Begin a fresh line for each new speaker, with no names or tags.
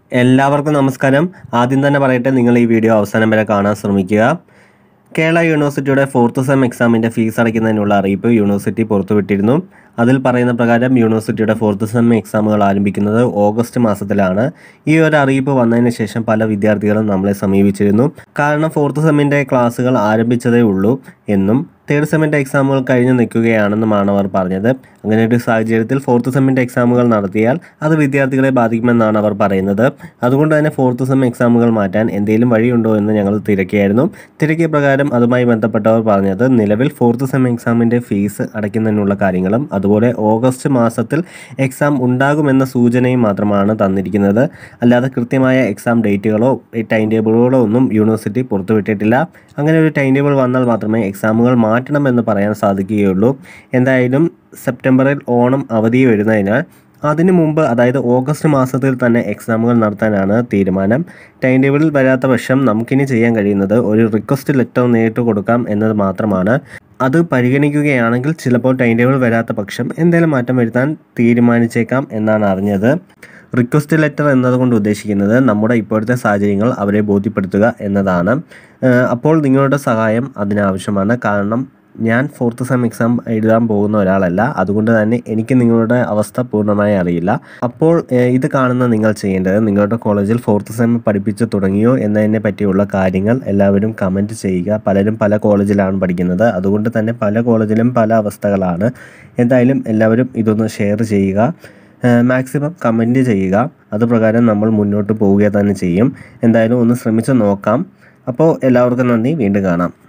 എല്ലാവർക്കും നമസ്കാരം ആദ്യം തന്നെ പറയട്ടെ നിങ്ങൾ ഈ വീഡിയോ അവസാനം വരെ കാണാൻ ശ്രമിക്കുക കേരള യൂണിവേഴ്സിറ്റിയുടെ ഫോർത്ത് സെം എക്സാമിൻ്റെ ഫീസ് അടയ്ക്കുന്നതിനുള്ള അറിയിപ്പ് യൂണിവേഴ്സിറ്റി പുറത്തുവിട്ടിരുന്നു അതിൽ പറയുന്ന പ്രകാരം യൂണിവേഴ്സിറ്റിയുടെ ഫോർത്ത് സെം എക്സാമുകൾ ആരംഭിക്കുന്നത് ഓഗസ്റ്റ് മാസത്തിലാണ് ഈ ഒരു അറിയിപ്പ് വന്നതിന് ശേഷം പല വിദ്യാർത്ഥികളും നമ്മളെ സമീപിച്ചിരുന്നു കാരണം ഫോർത്ത് സെമ്മിൻ്റെ ക്ലാസ്സുകൾ ആരംഭിച്ചതേ ഉള്ളൂ എന്നും തേർഡ് സെമ്മിൻ്റെ എക്സാമുകൾ കഴിഞ്ഞ് നിൽക്കുകയാണെന്നുമാണ് അവർ പറഞ്ഞത് അങ്ങനെ ഒരു സാഹചര്യത്തിൽ ഫോർത്ത് സെമ്മിൻ്റെ എക്സാമുകൾ നടത്തിയാൽ അത് വിദ്യാർത്ഥികളെ ബാധിക്കുമെന്നാണ് അവർ പറയുന്നത് അതുകൊണ്ട് തന്നെ ഫോർത്ത് സെം എക്സാമുകൾ മാറ്റാൻ എന്തെങ്കിലും വഴിയുണ്ടോ എന്ന് ഞങ്ങൾ തിരക്കിയായിരുന്നു തിരക്കിയ പ്രകാരം അതുമായി ബന്ധപ്പെട്ടവർ പറഞ്ഞത് നിലവിൽ ഫോർത്ത് സെം എക്സാമിൻ്റെ ഫീസ് അടയ്ക്കുന്നതിനുള്ള കാര്യങ്ങളും അതുപോലെ ഓഗസ്റ്റ് മാസത്തിൽ എക്സാം ഉണ്ടാകുമെന്ന സൂചനയും മാത്രമാണ് തന്നിരിക്കുന്നത് അല്ലാതെ കൃത്യമായ എക്സാം ഡേറ്റുകളോ ടൈം ടേബിളുകളോ ഒന്നും യൂണിവേഴ്സിറ്റി പുറത്തുവിട്ടിട്ടില്ല അങ്ങനെ ഒരു ടൈം ടേബിൾ വന്നാൽ മാത്രമേ എക്സാമുകൾ മാറ്റണമെന്ന് പറയാൻ സാധിക്കുകയുള്ളൂ എന്തായാലും സെപ്റ്റംബറിൽ ഓണം അവധി വരുന്നതിനാൽ അതിനു മുമ്പ് അതായത് ഓഗസ്റ്റ് മാസത്തിൽ തന്നെ എക്സാമുകൾ നടത്താനാണ് തീരുമാനം ടൈം ടേബിളിൽ വരാത്ത പക്ഷം നമുക്കിനി ചെയ്യാൻ കഴിയുന്നത് ഒരു റിക്വസ്റ്റ് ലെറ്റർ നേരിട്ട് കൊടുക്കാം എന്നത് മാത്രമാണ് അത് പരിഗണിക്കുകയാണെങ്കിൽ ചിലപ്പോൾ ടൈം ടേബിൾ വരാത്ത പക്ഷം എന്തെങ്കിലും മാറ്റം വരുത്താൻ തീരുമാനിച്ചേക്കാം എന്നാണ് അറിഞ്ഞത് റിക്വസ്റ്റ് ലെറ്റർ എന്നതുകൊണ്ട് ഉദ്ദേശിക്കുന്നത് നമ്മുടെ ഇപ്പോഴത്തെ സാഹചര്യങ്ങൾ അവരെ ബോധ്യപ്പെടുത്തുക എന്നതാണ് ഏഹ് അപ്പോൾ നിങ്ങളുടെ സഹായം അതിനാവശ്യമാണ് കാരണം ഞാൻ ഫോർത്ത് സെം എക്സാം എഴുതാൻ പോകുന്ന ഒരാളല്ല അതുകൊണ്ട് തന്നെ എനിക്ക് നിങ്ങളുടെ അവസ്ഥ പൂർണ്ണമായി അറിയില്ല അപ്പോൾ ഏഹ് ഇത് കാണുന്ന നിങ്ങൾ ചെയ്യേണ്ടത് നിങ്ങളുടെ കോളേജിൽ ഫോർത്ത് സെം പഠിപ്പിച്ചു തുടങ്ങിയോ എന്നതിനെ പറ്റിയുള്ള കാര്യങ്ങൾ എല്ലാവരും കമൻറ്റ് ചെയ്യുക പലരും പല കോളേജിലാണ് പഠിക്കുന്നത് അതുകൊണ്ട് തന്നെ പല കോളേജിലും പല അവസ്ഥകളാണ് എന്തായാലും എല്ലാവരും ഇതൊന്ന് ഷെയർ ചെയ്യുക മാക്സിമം കമൻറ്റ് ചെയ്യുക അതുപ്രകാരം നമ്മൾ മുന്നോട്ട് പോവുക തന്നെ ചെയ്യും എന്തായാലും ഒന്ന് ശ്രമിച്ച് നോക്കാം അപ്പോൾ എല്ലാവർക്കും നന്ദി വീണ്ടും കാണാം